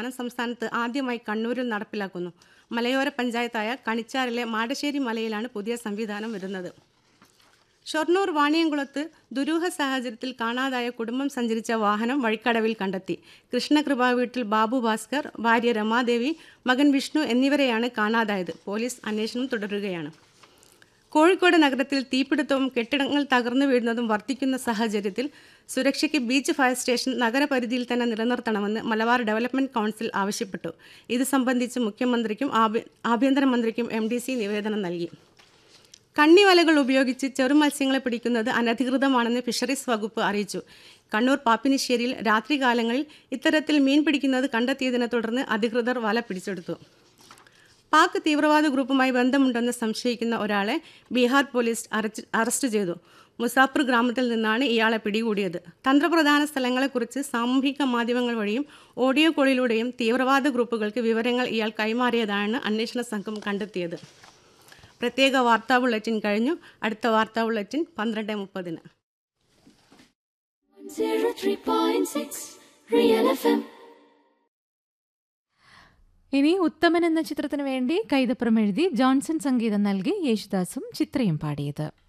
സംവിധാനം സംസ്ഥാനത്ത് ആദ്യമായി കണ്ണൂരിൽ നടപ്പിലാക്കുന്നു മലയോര പഞ്ചായത്തായ കണിച്ചാറിലെ മാടശ്ശേരി മലയിലാണ് പുതിയ സംവിധാനം വരുന്നത് ഷൊർണൂർ വാണിയംകുളത്ത് ദുരൂഹ സാഹചര്യത്തിൽ കാണാതായ കുടുംബം സഞ്ചരിച്ച വാഹനം വഴിക്കടവിൽ കണ്ടെത്തി കൃഷ്ണകൃപ വീട്ടിൽ ബാബു ഭാസ്കർ ഭാര്യ രമാദേവി മകൻ വിഷ്ണു എന്നിവരെയാണ് കാണാതായത് പോലീസ് അന്വേഷണം തുടരുകയാണ് കോഴിക്കോട് നഗരത്തിൽ തീപിടുത്തവും കെട്ടിടങ്ങൾ തകർന്നു വീഴുന്നതും വർദ്ധിക്കുന്ന സാഹചര്യത്തിൽ സുരക്ഷയ്ക്ക് ബീച്ച് ഫയർ സ്റ്റേഷൻ നഗരപരിധിയിൽ തന്നെ നിലനിർത്തണമെന്ന് മലബാർ ഡെവലപ്മെന്റ് കൗൺസിൽ ആവശ്യപ്പെട്ടു ഇത് സംബന്ധിച്ച് മുഖ്യമന്ത്രിക്കും ആഭ്യ- ആഭ്യന്തരമന്ത്രിക്കും എം ഡി സി നിവേദനം നൽകി കണ്ണിവലകൾ ഉപയോഗിച്ച് ചെറുമത്സ്യങ്ങളെ പിടിക്കുന്നത് അനധികൃതമാണെന്ന് ഫിഷറീസ് വകുപ്പ് അറിയിച്ചു കണ്ണൂർ പാപ്പിനിശ്ശേരിയിൽ രാത്രികാലങ്ങളിൽ ഇത്തരത്തിൽ മീൻ പിടിക്കുന്നത് കണ്ടെത്തിയതിനെ തുടർന്ന് അധികൃതർ വല പിടിച്ചെടുത്തു പാക് തീവ്രവാദ ഗ്രൂപ്പുമായി ബന്ധമുണ്ടെന്ന് സംശയിക്കുന്ന ഒരാളെ ബീഹാർ പോലീസ് അറച്ച്- അറസ്റ്റ് ചെയ്തു മുസാഫർ ഗ്രാമത്തിൽ നിന്നാണ് ഇയാളെ പിടികൂടിയത് തന്ത്രപ്രധാന സ്ഥലങ്ങളെക്കുറിച്ച് സാമൂഹിക മാധ്യമങ്ങൾ വഴിയും ഓഡിയോ കോളിലൂടെയും തീവ്രവാദ ഗ്രൂപ്പുകൾക്ക് വിവരങ്ങൾ ഇയാൾ കൈമാറിയതാണ് അന്വേഷണ സംഘം കണ്ടെത്തിയത് പ്രത്യേക വാർത്താ ബുള്ളറ്റിൻ കഴിഞ്ഞു അടുത്ത വാർത്താ ബുള്ളറ്റിൻ പന്ത്രണ്ട് മുപ്പതിന് 103.6 Real FM. ഇനി ഉത്തമൻ എന്ന ചിത്രത്തിന് വേണ്ടി കൈതപ്പുറം എഴുതി ജോൺസൺ സംഗീതം നൽകി യേശുദാസും ചിത്രയും പാടിയത്